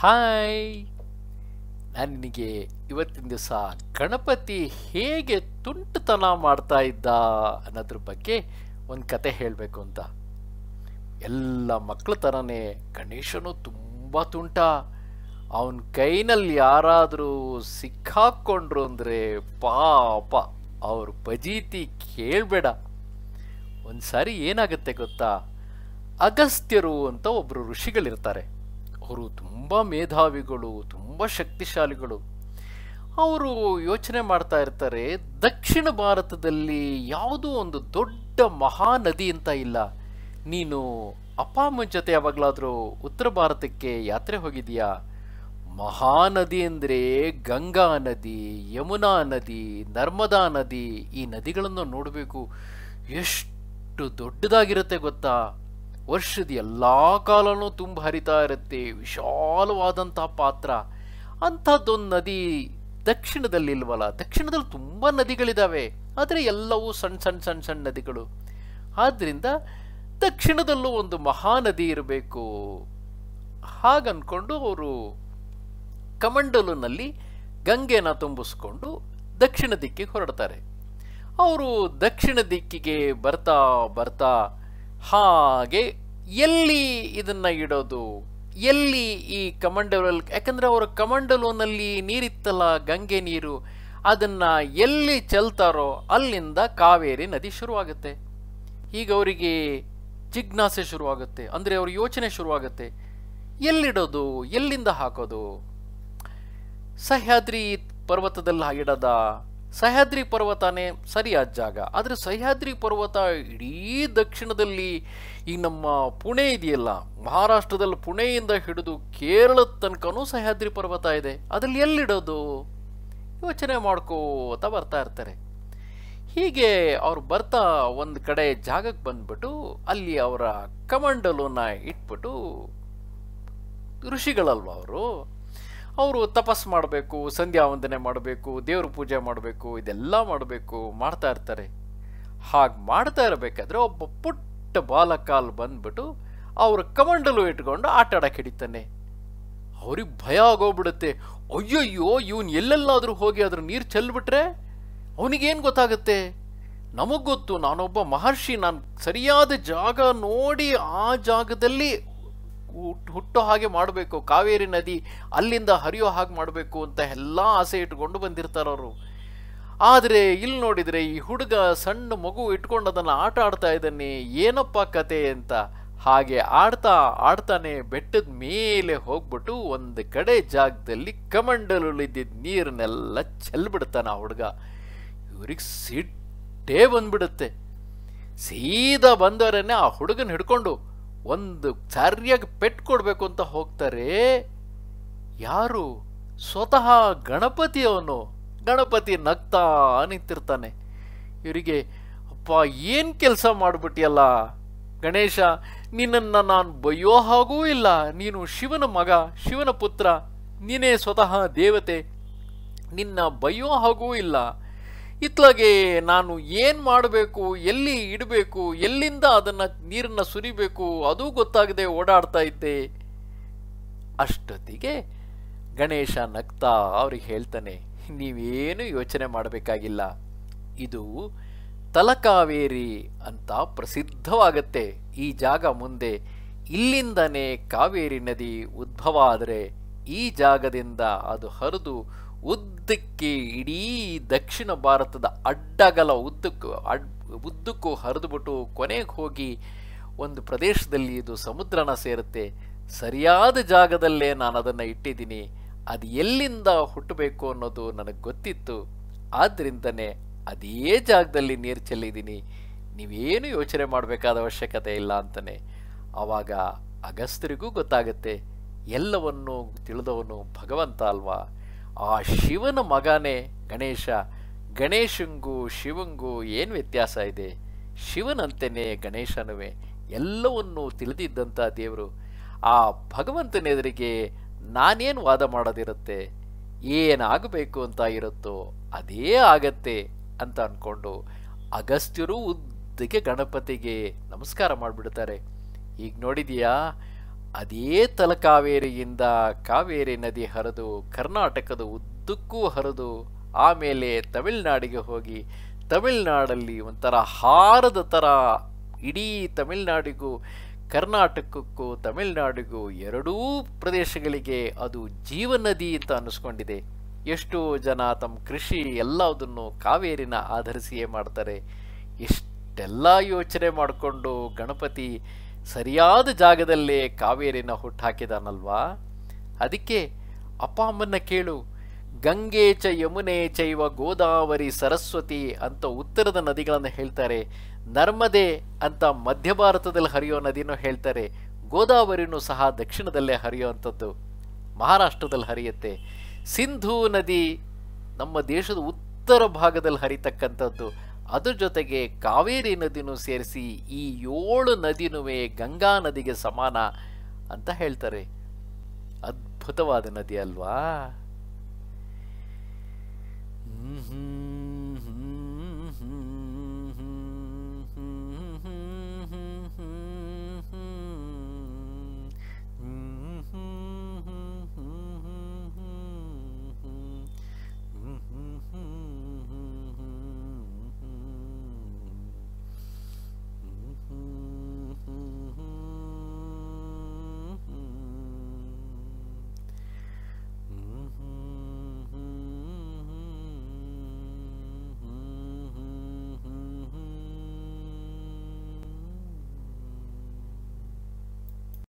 hi ನಾನು ನಿನಗೆ ಇವತ್ತಿನ ದಿವಸ ಗಣಪತಿ ಹೇಗೆ ತುಂಟತನ ಮಾಡ್ತಾ ಇದ್ದ ಅನ್ನೋದ್ರ ಬಗ್ಗೆ ಒಂದು ಕತೆ ಹೇಳಬೇಕು ಅಂತ ಎಲ್ಲ ಮಕ್ಕಳ ಥರನೇ ಗಣೇಶನು ತುಂಬ ತುಂಟ ಅವನ ಕೈನಲ್ಲಿ ಯಾರಾದರೂ ಸಿಕ್ಕಾಕ್ಕೊಂಡ್ರು ಅಂದರೆ ಪಾಪ ಅವ್ರ ಬಜೀತಿ ಕೇಳಬೇಡ ಒಂದು ಸಾರಿ ಏನಾಗುತ್ತೆ ಗೊತ್ತಾ ಅಗಸ್ತ್ಯರು ಅಂತ ಒಬ್ಬರು ಋಷಿಗಳಿರ್ತಾರೆ ಅವರು ತುಂಬ ಮೇಧಾವಿಗಳು ತುಂಬ ಶಕ್ತಿಶಾಲಿಗಳು ಅವರು ಯೋಚನೆ ಮಾಡ್ತಾ ಇರ್ತಾರೆ ದಕ್ಷಿಣ ಭಾರತದಲ್ಲಿ ಯಾವುದೋ ಒಂದು ದೊಡ್ಡ ಮಹಾನದಿ ಅಂತ ಇಲ್ಲ ನೀನು ಅಪ್ಪ ಅಮ್ಮನ ಜೊತೆ ಯಾವಾಗಲಾದರೂ ಉತ್ತರ ಭಾರತಕ್ಕೆ ಯಾತ್ರೆ ಹೋಗಿದೀಯಾ ಮಹಾನದಿ ಅಂದರೆ ಗಂಗಾ ನದಿ ಯಮುನಾ ನದಿ ನರ್ಮದಾ ನದಿ ಈ ನದಿಗಳನ್ನು ನೋಡಬೇಕು ಎಷ್ಟು ದೊಡ್ಡದಾಗಿರುತ್ತೆ ಗೊತ್ತಾ ವರ್ಷದ ಎಲ್ಲ ಕಾಲನೂ ತುಂಬ ಹರಿತಾ ಇರುತ್ತೆ ವಿಶಾಲವಾದಂಥ ಪಾತ್ರ ಅಂಥದ್ದೊಂದು ನದಿ ದಕ್ಷಿಣದಲ್ಲಿ ಇಲ್ವಲ್ಲ ದಕ್ಷಿಣದಲ್ಲಿ ತುಂಬ ನದಿಗಳಿದ್ದಾವೆ ಆದರೆ ಎಲ್ಲವೂ ಸಣ್ಣ ಸಣ್ಣ ಸಣ್ಣ ಸಣ್ಣ ನದಿಗಳು ಆದ್ದರಿಂದ ದಕ್ಷಿಣದಲ್ಲೂ ಒಂದು ಮಹಾನದಿ ಇರಬೇಕು ಹಾಗನ್ಕೊಂಡು ಅವರು ಕಮಂಡಲುನಲ್ಲಿ ಗಂಗೆನ ತುಂಬಿಸ್ಕೊಂಡು ದಕ್ಷಿಣ ದಿಕ್ಕಿಗೆ ಹೊರಡ್ತಾರೆ ಅವರು ದಕ್ಷಿಣ ದಿಕ್ಕಿಗೆ ಬರ್ತಾ ಬರ್ತಾ ಹಾಗೆ ಎಲ್ಲಿ ಇದನ್ನ ಇಡೋದು ಎಲ್ಲಿ ಈ ಕಮಂಡಲಲ್ ಯಾಕಂದ್ರೆ ಅವರ ಕಮಂಡಲುನಲ್ಲಿ ನೀರಿತ್ತಲ್ಲ ಗಂಗೆ ನೀರು ಅದನ್ನ ಎಲ್ಲಿ ಚೆಲ್ತಾರೋ ಅಲ್ಲಿಂದ ಕಾವೇರಿ ನದಿ ಶುರುವಾಗುತ್ತೆ ಈಗ ಅವರಿಗೆ ಜಿಜ್ಞಾಸೆ ಶುರುವಾಗುತ್ತೆ ಅಂದರೆ ಅವ್ರ ಯೋಚನೆ ಶುರುವಾಗುತ್ತೆ ಎಲ್ಲಿಡೋದು ಎಲ್ಲಿಂದ ಹಾಕೋದು ಸಹ್ಯಾದ್ರಿ ಪರ್ವತದಲ್ಲಿ ಇಡದ ಸಹ್ಯಾದ್ರಿ ಪರ್ವತನೇ ಸರಿಯಾದ ಜಾಗ ಆದರೆ ಸಹ್ಯಾದ್ರಿ ಪರ್ವತ ಇಡೀ ದಕ್ಷಿಣದಲ್ಲಿ ಈ ನಮ್ಮ ಪುಣೆ ಇದೆಯಲ್ಲ ಮಹಾರಾಷ್ಟ್ರದಲ್ಲಿ ಪುಣೆಯಿಂದ ಹಿಡಿದು ಕೇರಳದ ತನಕನೂ ಸಹ್ಯಾದ್ರಿ ಪರ್ವತ ಇದೆ ಅದ್ರಲ್ಲಿ ಎಲ್ಲಿಡೋದು ಯೋಚನೆ ಮಾಡ್ಕೋತಾ ಬರ್ತಾ ಇರ್ತಾರೆ ಹೀಗೆ ಅವ್ರು ಬರ್ತಾ ಒಂದು ಕಡೆ ಜಾಗಕ್ಕೆ ಬಂದ್ಬಿಟ್ಟು ಅಲ್ಲಿ ಅವರ ಕಮಂಡಲುನ ಇಟ್ಬಿಟ್ಟು ಋಷಿಗಳಲ್ವ ಅವರು ಅವರು ತಪಸ್ ಮಾಡಬೇಕು ಸಂಧ್ಯಾ ವಂದನೆ ಮಾಡಬೇಕು ದೇವ್ರ ಪೂಜೆ ಮಾಡಬೇಕು ಇದೆಲ್ಲ ಮಾಡಬೇಕು ಮಾಡ್ತಾ ಇರ್ತಾರೆ ಹಾಗೆ ಮಾಡ್ತಾ ಇರಬೇಕಾದ್ರೆ ಒಬ್ಬ ಪುಟ್ಟ ಬಾಲಕಾಲ್ ಬಂದ್ಬಿಟ್ಟು ಅವ್ರ ಕಮಂಡಲು ಇಟ್ಕೊಂಡು ಆಟ ಆಡಕ್ಕೆ ಹಿಡಿತಾನೆ ಅವ್ರಿಗೆ ಭಯ ಆಗೋಗ್ಬಿಡುತ್ತೆ ಅಯ್ಯಯ್ಯೋ ಇವನ್ ಎಲ್ಲೆಲ್ಲಾದ್ರೂ ಹೋಗಿ ಅದ್ರ ನೀರು ಚೆಲ್ಬಿಟ್ರೆ ಅವನಿಗೇನು ಗೊತ್ತಾಗುತ್ತೆ ನಮಗ್ ಗೊತ್ತು ನಾನೊಬ್ಬ ಮಹರ್ಷಿ ನಾನು ಸರಿಯಾದ ಜಾಗ ನೋಡಿ ಆ ಜಾಗದಲ್ಲಿ ಹುಟ್ಟೋ ಹಾಗೆ ಮಾಡಬೇಕು ಕಾವೇರಿ ನದಿ ಅಲ್ಲಿಂದ ಹರಿಯೋ ಹಾಗೆ ಮಾಡಬೇಕು ಅಂತ ಎಲ್ಲ ಆಸೆ ಇಟ್ಕೊಂಡು ಬಂದಿರ್ತಾರವರು ಆದರೆ ಇಲ್ಲಿ ನೋಡಿದರೆ ಈ ಹುಡುಗ ಸಣ್ಣ ಮಗು ಇಟ್ಕೊಂಡು ಅದನ್ನು ಆಟ ಆಡ್ತಾ ಇದ್ದಾನೆ ಏನಪ್ಪ ಕತೆ ಅಂತ ಹಾಗೆ ಆಡ್ತಾ ಆಡ್ತಾನೆ ಬೆಟ್ಟದ ಮೇಲೆ ಹೋಗ್ಬಿಟ್ಟು ಒಂದು ಕಡೆ ಜಾಗದಲ್ಲಿ ಕಮಂಡಲುಳಿದ್ದಿದ್ದ ನೀರನ್ನೆಲ್ಲ ಚೆಲ್ಬಿಡ್ತಾನೆ ಆ ಹುಡುಗ ಇವ್ರಿಗೆ ಸಿಟ್ಟೇ ಬಂದ್ಬಿಡುತ್ತೆ ಸೀದಾ ಬಂದವರನ್ನೇ ಆ ಹುಡುಗನ ಹಿಡ್ಕೊಂಡು ಒಂದು ಸರಿಯಾಗಿ ಪೆಟ್ ಕೊಡಬೇಕು ಅಂತ ಹೋಗ್ತಾರೆ ಯಾರು ಸ್ವತಃ ಗಣಪತಿ ಅವನು ಗಣಪತಿ ನಗ್ತಾ ನಿಂತಿರ್ತಾನೆ ಇವರಿಗೆ ಅಪ್ಪ ಏನು ಕೆಲಸ ಮಾಡಿಬಿಟ್ಟಿಯಲ್ಲ ಗಣೇಶ ನಿನ್ನನ್ನು ನಾನು ಬಯ್ಯೋ ಹಾಗೂ ಇಲ್ಲ ನೀನು ಶಿವನ ಮಗ ಶಿವನ ಪುತ್ರ ನೀನೇ ಸ್ವತಃ ದೇವತೆ ನಿನ್ನ ಬಯ್ಯೋ ಹಾಗೂ ಇಲ್ಲ ಇತ್ಲಾಗೆ ನಾನು ಏನು ಮಾಡಬೇಕು ಎಲ್ಲಿ ಇಡಬೇಕು ಎಲ್ಲಿಂದ ಅದನ್ನು ನೀರನ್ನು ಸುರಿಬೇಕು ಅದೂ ಗೊತ್ತಾಗದೆ ಓಡಾಡ್ತಾ ಇದ್ದೆ ಅಷ್ಟೊತ್ತಿಗೆ ಗಣೇಶ ನಗ್ತಾ ಅವ್ರಿಗೆ ಹೇಳ್ತಾನೆ ನೀವೇನು ಯೋಚನೆ ಮಾಡಬೇಕಾಗಿಲ್ಲ ಇದು ತಲಕಾವೇರಿ ಅಂತ ಪ್ರಸಿದ್ಧವಾಗತ್ತೆ ಈ ಜಾಗ ಮುಂದೆ ಇಲ್ಲಿಂದನೇ ಕಾವೇರಿ ನದಿ ಉದ್ಭವ ಆದರೆ ಈ ಜಾಗದಿಂದ ಅದು ಹರಿದು ಉದ್ದಕ್ಕೆ ಇಡೀ ದಕ್ಷಿಣ ಭಾರತದ ಅಡ್ಡಗಲ ಉದ್ದಕ್ಕೂ ಅಡ್ ಉದ್ದಕ್ಕೂ ಹರಿದುಬಿಟ್ಟು ಕೊನೆಗೆ ಹೋಗಿ ಒಂದು ಪ್ರದೇಶದಲ್ಲಿ ಇದು ಸಮುದ್ರನ ಸೇರುತ್ತೆ ಸರಿಯಾದ ಜಾಗದಲ್ಲೇ ನಾನು ಅದನ್ನು ಇಟ್ಟಿದ್ದೀನಿ ಅದು ಎಲ್ಲಿಂದ ಹುಟ್ಟಬೇಕು ಅನ್ನೋದು ನನಗೆ ಗೊತ್ತಿತ್ತು ಆದ್ದರಿಂದನೇ ಅದೇ ಜಾಗದಲ್ಲಿ ನೀರು ಚೆಲ್ಲಿದ್ದೀನಿ ನೀವೇನು ಯೋಚನೆ ಮಾಡಬೇಕಾದ ಅವಶ್ಯಕತೆ ಇಲ್ಲ ಅಂತಾನೆ ಆವಾಗ ಅಗಸ್ತ್ಯರಿಗೂ ಗೊತ್ತಾಗುತ್ತೆ ಎಲ್ಲವನ್ನೂ ತಿಳಿದವನು ಭಗವಂತ ಅಲ್ವಾ ಆ ಶಿವನ ಮಗನೇ ಗಣೇಶ ಗಣೇಶಂಗೂ ಶಿವಂಗೂ ಏನು ವ್ಯತ್ಯಾಸ ಇದೆ ಶಿವನಂತೆಯೇ ಗಣೇಶನುವೆ ಎಲ್ಲವನ್ನೂ ತಿಳಿದಿದ್ದಂಥ ದೇವರು ಆ ಭಗವಂತನೆದುರಿಗೆ ನಾನೇನು ವಾದ ಮಾಡೋದಿರುತ್ತೆ ಏನಾಗಬೇಕು ಅಂತ ಇರುತ್ತೋ ಅದೇ ಆಗತ್ತೆ ಅಂತ ಅಂದ್ಕೊಂಡು ಅಗಸ್ತ್ಯರು ಉದ್ದಕ್ಕೆ ಗಣಪತಿಗೆ ನಮಸ್ಕಾರ ಮಾಡಿಬಿಡ್ತಾರೆ ಈಗ ನೋಡಿದೀಯಾ ಅದೇ ತಲಕಾವೇರಿಯಿಂದ ಕಾವೇರಿ ನದಿ ಹರಿದು ಕರ್ನಾಟಕದ ಉದ್ದಕ್ಕೂ ಹರಿದು ಆಮೇಲೆ ತಮಿಳ್ನಾಡಿಗೆ ಹೋಗಿ ತಮಿಳ್ನಾಡಲ್ಲಿ ಒಂಥರ ಹಾರದ ಥರ ಇಡೀ ತಮಿಳ್ನಾಡಿಗೂ ಕರ್ನಾಟಕಕ್ಕೂ ತಮಿಳ್ನಾಡಿಗೂ ಎರಡೂ ಪ್ರದೇಶಗಳಿಗೆ ಅದು ಜೀವನದಿ ಅಂತ ಅನ್ನಿಸ್ಕೊಂಡಿದೆ ಎಷ್ಟೋ ಜನ ತಮ್ಮ ಕೃಷಿ ಎಲ್ಲದನ್ನು ಕಾವೇರಿನ ಆಧರಿಸಿಯೇ ಮಾಡ್ತಾರೆ ಇಷ್ಟೆಲ್ಲ ಯೋಚನೆ ಮಾಡಿಕೊಂಡು ಗಣಪತಿ ಸರಿಯಾದ ಜಾಗದಲ್ಲೇ ಕಾವೇರಿನ ಹುಟ್ಟಾಕಿದಾನಲ್ವಾ ಅದಕ್ಕೆ ಅಪ್ಪ ಅಮ್ಮನ್ನ ಕೇಳು ಗಂಗೆ ಚ ಯಮುನೆ ಚೈವ ಗೋದಾವರಿ ಸರಸ್ವತಿ ಅಂತ ಉತ್ತರದ ನದಿಗಳನ್ನು ಹೇಳ್ತಾರೆ ನರ್ಮದೆ ಅಂತ ಮಧ್ಯ ಭಾರತದಲ್ಲಿ ಹರಿಯೋ ನದಿನೂ ಹೇಳ್ತಾರೆ ಗೋದಾವರಿನೂ ಸಹ ದಕ್ಷಿಣದಲ್ಲೇ ಹರಿಯುವಂಥದ್ದು ಮಹಾರಾಷ್ಟ್ರದಲ್ಲಿ ಹರಿಯುತ್ತೆ ಸಿಂಧೂ ನದಿ ನಮ್ಮ ದೇಶದ ಉತ್ತರ ಭಾಗದಲ್ಲಿ ಹರಿತಕ್ಕಂಥದ್ದು ಅದ್ರ ಜೊತೆಗೆ ಕಾವೇರಿ ನದಿನೂ ಸೇರಿಸಿ ಈ ಏಳು ನದಿನುವೆ ಗಂಗಾ ನದಿಗೆ ಸಮಾನ ಅಂತ ಹೇಳ್ತಾರೆ ಅದ್ಭುತವಾದ ನದಿ ಅಲ್ವಾ ಹ್ಮ್ ಹ್ಮ್ ಹ್ಮ್